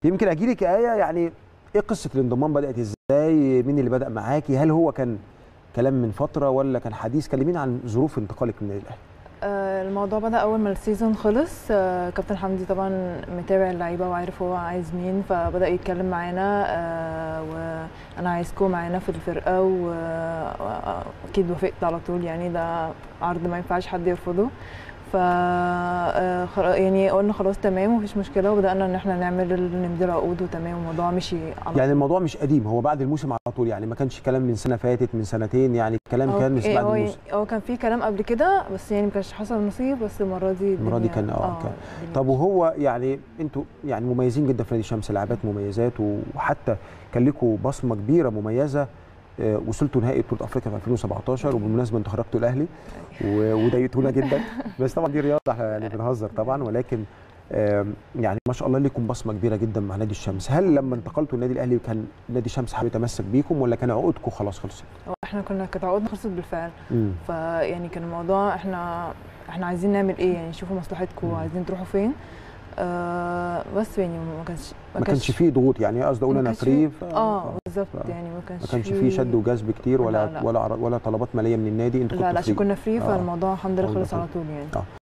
يمكن اجي لك ايه يعني ايه قصه الانضمام بدات ازاي مين اللي بدا معاكي هل هو كان كلام من فتره ولا كان حديث كلمينا عن ظروف انتقالك من النادي الاهلي آه، الموضوع بدأ أول ما السيزون خلص آه، كابتن حمدي طبعا متابع اللعيبة وعارف هو عايز مين فبدأ يتكلم معانا آه، وأنا عايزكم معانا في الفرقة وأكيد وافقت على طول يعني ده عرض ما ينفعش حد يرفضه ف آه، خلا- يعني قلنا خلاص تمام مفيش مشكله وبدانا ان احنا نعمل نمضي العقود وتمام الموضوع مشي على يعني الموضوع مش قديم هو بعد الموسم على طول يعني ما كانش كلام من سنه فاتت من سنتين يعني الكلام هو- كان مش إيه، بعد هو الموسم هو كان في كلام قبل كده بس يعني ما كانش حصل نصيب بس المره دي المرة دي الدنيا- كان- آه، كان. الدنيا طب وهو يعني انتوا يعني مميزين جدا في نادي الشمس لاعبات مميزات وحتى كان لكم بصمه كبيره مميزه آه، وصلتوا نهائي بطوله افريقيا في 2017 وبالمناسبه انتوا خرجتوا الاهلي و- وضايقتونا جدا بس طبعا دي رياضه احنا يعني بنهزر طبعا ولكن آم، يعني ما شاء الله لكم بصمه كبيره جدا مع نادي الشمس هل لما انتقلتوا النادي الاهلي كان نادي الشمس حابب يتمسك بيكم ولا كان عقودكم خلاص خلصت؟ هو احنا كنا كانت عقودنا خلصت بالفعل مم. فيعني كان الموضوع احنا احنا عايزين نعمل ايه يعني شوفوا مصلحتكم مم. عايزين تروحوا فين آه بس يعني ما كانش ما كانش فيه ضغوط يعني قصدي اقول ما انا كانش فري فيه- ف- اه ف- بالظبط ف- يعني ما كانش ما كانش فيه شد وجذب كتير ولا لا، لا. ولا عر- ولا طلبات ماليه من النادي انتوا لا كنتوا لا عشان فري كنا فري آه. فالموضوع الحمد لله الحمد خلص لله. على طول يعني آه.